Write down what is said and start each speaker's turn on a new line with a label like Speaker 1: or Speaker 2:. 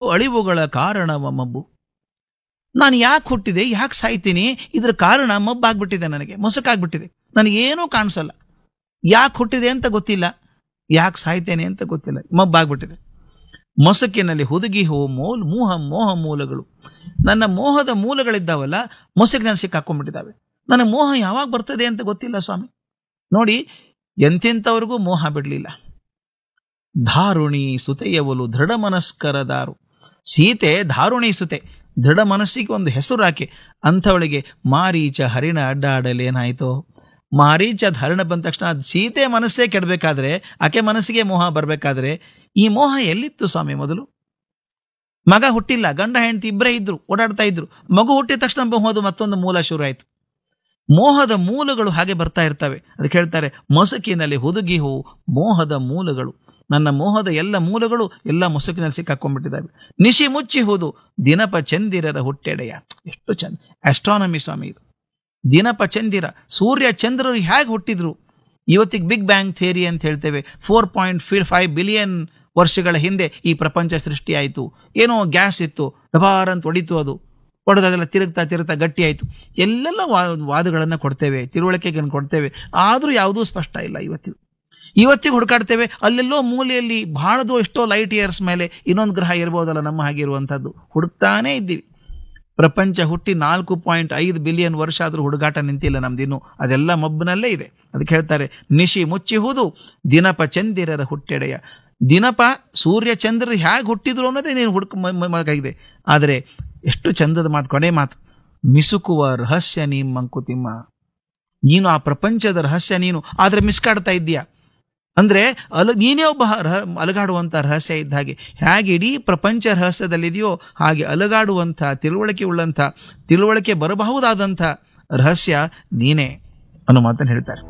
Speaker 1: ಅಳಿವುಗಳ ಕಾರಣವ ಮಬ್ಬು ನಾನು ಯಾಕೆ ಹುಟ್ಟಿದೆ ಯಾಕೆ ಸಾಯ್ತೀನಿ ಇದ್ರ ಕಾರಣ ಮಬ್ಬಾಗ್ಬಿಟ್ಟಿದೆ ನನಗೆ ಮೊಸಕಾಗ್ಬಿಟ್ಟಿದೆ ನನಗೇನೂ ಕಾಣಿಸಲ್ಲ ಯಾಕೆ ಹುಟ್ಟಿದೆ ಅಂತ ಗೊತ್ತಿಲ್ಲ ಯಾಕೆ ಸಾಯ್ತೇನೆ ಅಂತ ಗೊತ್ತಿಲ್ಲ ಮಬ್ಬಾಗ್ಬಿಟ್ಟಿದೆ ಮೊಸಕಿನಲ್ಲಿ ಹುದುಗಿ ಹೋ ಮೋಲ್ ಮೋಹ ಮೋಹ ಮೂಲಗಳು ನನ್ನ ಮೋಹದ ಮೂಲಗಳಿದ್ದಾವಲ್ಲ ಮೊಸಕಿನಲ್ಲಿ ಸಿಕ್ಕಾಕೊಂಡ್ಬಿಟ್ಟಿದ್ದಾವೆ ನನ್ನ ಮೋಹ ಯಾವಾಗ ಬರ್ತದೆ ಅಂತ ಗೊತ್ತಿಲ್ಲ ಸ್ವಾಮಿ ನೋಡಿ ಎಂತೆಂಥವ್ರಿಗೂ ಮೋಹ ಬಿಡಲಿಲ್ಲ ಧಾರುಣಿ ಸುತೆಯವಲು ದೃಢ ಮನಸ್ಕರ ದಾರು ಸೀತೆ ಧಾರುಣಿ ಸುತೆ ದೃಢ ಮನಸ್ಸಿಗೆ ಒಂದು ಹೆಸರು ಹಾಕಿ ಅಂಥವಳಿಗೆ ಮಾರೀಚ ಹರಿಣ ಅಡ್ಡಾಡಲೇನಾಯ್ತೋ ಮಾರೀಚ ಧರಣ ಬಂದ ತಕ್ಷಣ ಅದ್ ಸೀತೆ ಮನಸ್ಸೇ ಕೆಡಬೇಕಾದ್ರೆ ಆಕೆ ಮನಸ್ಸಿಗೆ ಮೋಹ ಬರಬೇಕಾದ್ರೆ ಈ ಮೋಹ ಎಲ್ಲಿತ್ತು ಸ್ವಾಮಿ ಮೊದಲು ಮಗ ಹುಟ್ಟಿಲ್ಲ ಗಂಡ ಹೆಂಡತಿ ಇಬ್ಬರೇ ಇದ್ರು ಓಡಾಡ್ತಾ ಇದ್ರು ಮಗು ಹುಟ್ಟಿದ ತಕ್ಷಣ ಮೋಹದ ಮತ್ತೊಂದು ಮೂಲ ಶುರು ಆಯ್ತು ಮೋಹದ ಮೂಲಗಳು ಹಾಗೆ ಬರ್ತಾ ಇರ್ತವೆ ಅದಕ್ಕೆ ಹೇಳ್ತಾರೆ ಮೊಸಕಿನಲ್ಲಿ ಹುದುಗಿ ಹೂ ಮೋಹದ ಮೂಲಗಳು ನನ್ನ ಮೋಹದ ಎಲ್ಲ ಮೂಲಗಳು ಎಲ್ಲ ಮೊಸಕಿನಲ್ಲಿ ಸಿಕ್ಕಾಕೊಂಡ್ಬಿಟ್ಟಿದ್ದಾವೆ ನಿಶಿ ಮುಚ್ಚಿ ಹೋದು ದಿನಪ ಚಂದಿರರ ಹುಟ್ಟೆಡೆಯ ಎಷ್ಟು ಚಂದ ಆಸ್ಟ್ರಾನಮಿ ಸ್ವಾಮಿ ಇದು ದಿನಪ ಚಂದಿರ ಸೂರ್ಯ ಚಂದ್ರರು ಹೇಗೆ ಹುಟ್ಟಿದ್ರು ಇವತ್ತಿಗೆ ಬಿಗ್ ಬ್ಯಾಂಗ್ ಥಿಯರಿ ಅಂತ ಹೇಳ್ತೇವೆ ಫೋರ್ ಪಾಯಿಂಟ್ ಫಿ ಫೈವ್ ಬಿಲಿಯನ್ ವರ್ಷಗಳ ಹಿಂದೆ ಈ ಪ್ರಪಂಚ ಸೃಷ್ಟಿಯಾಯಿತು ಏನೋ ಗ್ಯಾಸ್ ಇತ್ತು ಡಬಾರ್ ಅಂತ ಹೊಡಿತು ಅದು ಹೊಡೆದದೆಲ್ಲ ತಿರುಗ್ತಾ ತಿರುಗ್ತಾ ಗಟ್ಟಿ ಆಯಿತು ಎಲ್ಲೆಲ್ಲ ವಾ ವಾದಗಳನ್ನು ಕೊಡ್ತೇವೆ ತಿಳುವಳಿಕೆಗಳನ್ನು ಕೊಡ್ತೇವೆ ಆದರೂ ಯಾವುದೂ ಸ್ಪಷ್ಟ ಇಲ್ಲ ಇವತ್ತಿಗೂ ಇವತ್ತಿಗೆ ಹುಡುಕಾಡ್ತೇವೆ ಅಲ್ಲೆಲ್ಲೋ ಮೂಲೆಯಲ್ಲಿ ಬಹಳದು ಎಷ್ಟೋ ಲೈಟ್ ಇಯರ್ಸ್ ಮೇಲೆ ಇನ್ನೊಂದು ಗ್ರಹ ಇರ್ಬೋದಲ್ಲ ನಮ್ಮ ಹಾಗೆ ಇರುವಂಥದ್ದು ಹುಡುಕ್ತಾನೇ ಇದ್ದೀವಿ ಪ್ರಪಂಚ ಹುಟ್ಟಿ ನಾಲ್ಕು ಪಾಯಿಂಟ್ ಐದು ಬಿಲಿಯನ್ ವರ್ಷ ಆದರೂ ಹುಡುಗಾಟ ನಿಂತಿಲ್ಲ ನಮ್ದಿನ್ನು ಅದೆಲ್ಲ ಮಬ್ಬಿನಲ್ಲೇ ಇದೆ ಅದಕ್ಕೆ ಹೇಳ್ತಾರೆ ನಿಶಿ ಮುಚ್ಚಿಹುದು ದಿನಪ ಚಂದಿರರ ಹುಟ್ಟೆಡೆಯ ದಿನಪ ಸೂರ್ಯ ಚಂದ್ರರು ಹೇಗೆ ಹುಟ್ಟಿದ್ರು ಅನ್ನೋದೇ ನೀನು ಹುಡುಕ ಮಗಾಗಿದೆ ಆದರೆ ಎಷ್ಟು ಚಂದದ ಮಾತು ಕೊನೆ ಮಾತು ಮಿಸುಕುವ ರಹಸ್ಯ ನೀ ಮಂಕುತಿಮ್ಮ ನೀನು ಆ ಪ್ರಪಂಚದ ರಹಸ್ಯ ನೀನು ಆದರೆ ಮಿಸ್ಕಾಡ್ತಾ ಇದ್ದೀಯಾ ಅಂದರೆ ಅಲ ನೀನೇ ಒಬ್ಬ ರಹ ಅಲಗಾಡುವಂಥ ರಹಸ್ಯ ಇದ್ದ ಹಾಗೆ ಹೇಗೆ ಇಡೀ ಪ್ರಪಂಚ ರಹಸ್ಯದಲ್ಲಿದೆಯೋ ಹಾಗೆ ಅಲಗಾಡುವಂಥ ತಿಳುವಳಿಕೆ ಉಳ್ಳಂಥ ತಿಳುವಳಿಕೆ ಬರಬಹುದಾದಂಥ ರಹಸ್ಯ ನೀನೇ ಅನ್ನೋ ಮಾತನ್ನು ಹೇಳ್ತಾರೆ